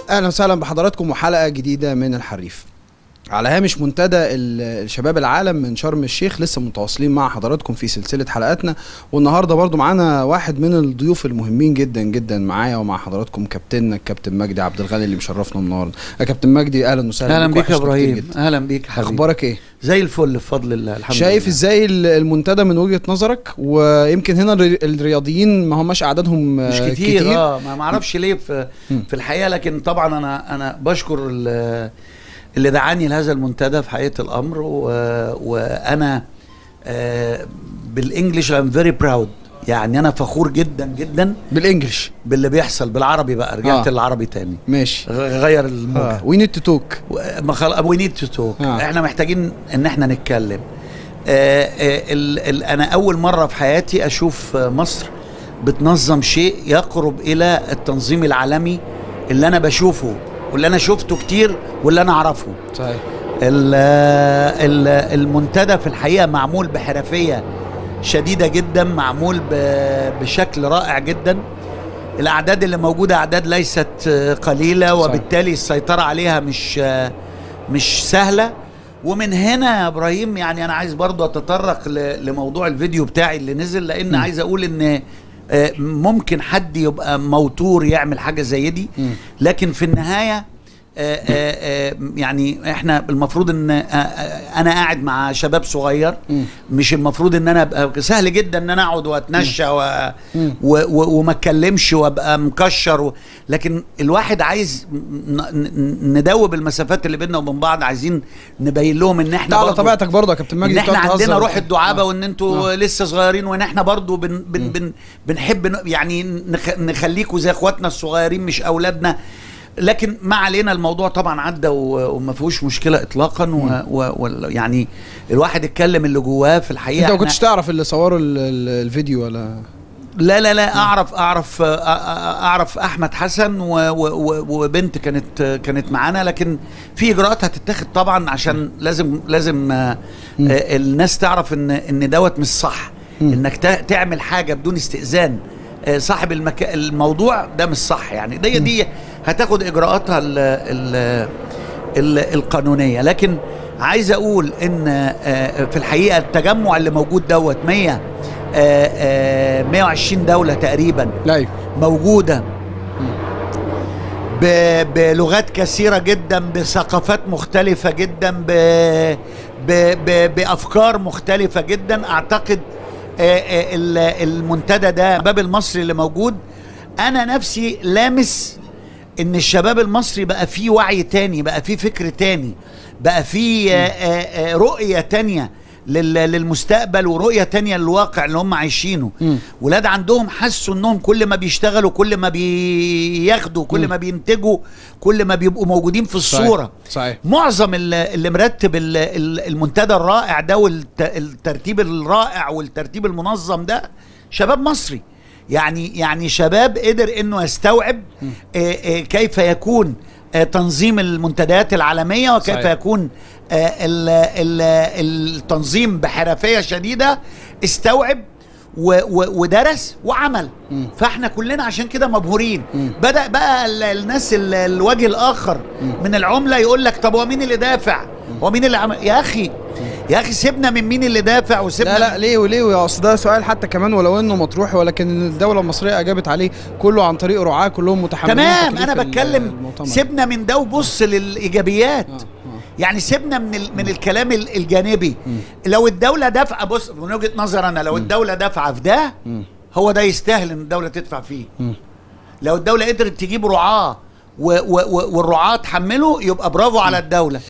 اهلا وسهلا بحضراتكم وحلقه جديده من الحريف على هامش منتدى ال- الشباب العالم من شرم الشيخ لسه متواصلين مع حضراتكم في سلسله حلقاتنا والنهارده برضو معانا واحد من الضيوف المهمين جدا جدا معايا ومع حضراتكم كابتننا الكابتن مجدي عبد الغني اللي مشرفنا النهارده يا كابتن مجدي اهلا وسهلا اهلا بيك يا وحشنا كتير ابراهيم جدا. اهلا بيك يا حبيبي اخبارك ايه زي الفل بفضل الله الحمد شايف لله ازاي ال- المنتدى من وجهه نظرك ويمكن هنا الري- الرياضيين ما هماش اعدادهم مش آه، كتير, كتير. اه ما ما اعرفش ليه في مم. في الحقيقه لكن طبعا انا انا بشكر ال- اللي دعاني لهذا المنتدى في حقيقه الامر و وانا آه بالانجلش ام فيري براود يعني انا فخور جدا جدا بالانجلش باللي بيحصل بالعربي بقى رجعت آه. آه. للعربي تاني ماشي غ- غير الموجة وي نيد تو توك ما خل... وي نيد تو توك آه. احنا محتاجين ان احنا نتكلم آه آه ال... ال... انا اول مره في حياتي اشوف آه، مصر بتنظم شيء يقرب الى التنظيم العالمي اللي انا بشوفه واللي انا شفته كتير واللي انا اعرفه صحيح ال... ال... المنتدى في الحقيقه معمول بحرفيه شديده جدا معمول ب... بشكل رائع جدا الاعداد اللي موجوده اعداد ليست آه، قليله صحيح. وبالتالي السيطره عليها مش آه، مش سهله ومن هنا يا ابراهيم يعني انا عايز برضو اتطرق ل- لموضوع الفيديو بتاعي اللي نزل لان م. عايز اقول ان آه، ممكن حد يبقى موتور يعمل حاجه زي دي مم. لكن في النهايه آه، آه، آه، يعني احنا المفروض ان آه، آه، انا قاعد مع شباب صغير مم. مش المفروض ان انا ابقى سهل جدا ان انا اقعد واتنشى و... مم. و... و... وما اتكلمش وابقى مكشر و... لكن الواحد عايز ن... ن- ندوب المسافات اللي بيننا وبين بعض عايزين نبين لهم ان احنا ده على برضو- طبيعتك برضه يا كابتن مجدي ان احنا بتقعد عندنا تهزر. روح الدعابه آه. وان انتوا آه. لسه صغيرين وان احنا برضو بن بن بن بنحب ن- يعني نخ نخليكوا زي اخواتنا الصغيرين مش اولادنا لكن ما علينا الموضوع طبعا عدى و- وما فيهوش مشكله اطلاقا و و و يعني الواحد اتكلم اللي جواه في الحقيقه انت ما احنا- كنتش تعرف اللي صوروا ال- ال- الفيديو ولا لا لا لا اعرف اعرف آه، آه، اعرف احمد حسن و- و- و- وبنت كانت كانت معانا لكن في اجراءات هتتاخد طبعا عشان لازم لازم آه، مم. آه، الناس تعرف ان ان دوت مش صح مم. انك تا- تعمل حاجه بدون استئذان آه، صاحب المكان الموضوع ده مش صح يعني دي دي هتاخد اجراءاتها ال ال ال القانونيه لكن عايز اقول ان آه، في الحقيقه التجمع اللي موجود دوت 100 آه، آه، 120 دوله تقريبا لا ايوه موجوده ب- بلغات كثيره جدا بثقافات مختلفه جدا ب ب ب بافكار مختلفه جدا اعتقد آه، آه، ال- المنتدى ده الشباب المصري اللي موجود انا نفسي لامس ان الشباب المصري بقى فيه وعي تاني بقى فيه فكر تاني بقى فيه آه، آه، آه، رؤية تانية لل- للمستقبل ورؤية تانية للواقع اللي هم عايشينه مم. ولاد عندهم حسوا انهم كل ما بيشتغلوا كل ما بياخدوا كل مم. ما بينتجوا كل ما بيبقوا موجودين في الصورة صحيح معظم ال- اللي مرتب ال- ال- المنتدى الرائع ده والترتيب الرائع والترتيب المنظم ده شباب مصري يعني يعني شباب قدر انه يستوعب آه، آه، كيف يكون آه، تنظيم المنتديات العالميه وكيف صحيح. يكون آه، ال- ال- التنظيم بحرفيه شديده استوعب و- و- ودرس وعمل مم. فاحنا كلنا عشان كده مبهورين مم. بدا بقى ال- الناس ال- الوجه الاخر مم. من العمله يقول لك طب هو مين اللي دافع هو مين اللي عمل يا اخي يا اخي سيبنا من مين اللي دافع وسيبنا لا لا ليه وليه يا اصل ده سؤال حتى كمان ولو انه مطروح ولكن الدوله المصريه اجابت عليه كله عن طريق رعاه كلهم متحملين تمام تكليف انا ال- بتكلم المؤتمر. سيبنا من ده وبص للايجابيات آه، آه. يعني سيبنا من ال... من الكلام ال- الجانبي لو الدوله دافعه بص من وجهه نظر انا لو الدوله دافعه في ده مم. هو ده يستاهل ان الدوله تدفع فيه مم. لو الدوله قدرت تجيب رعاه و... و... و... والرعاه تحمله يبقى برافو على الدوله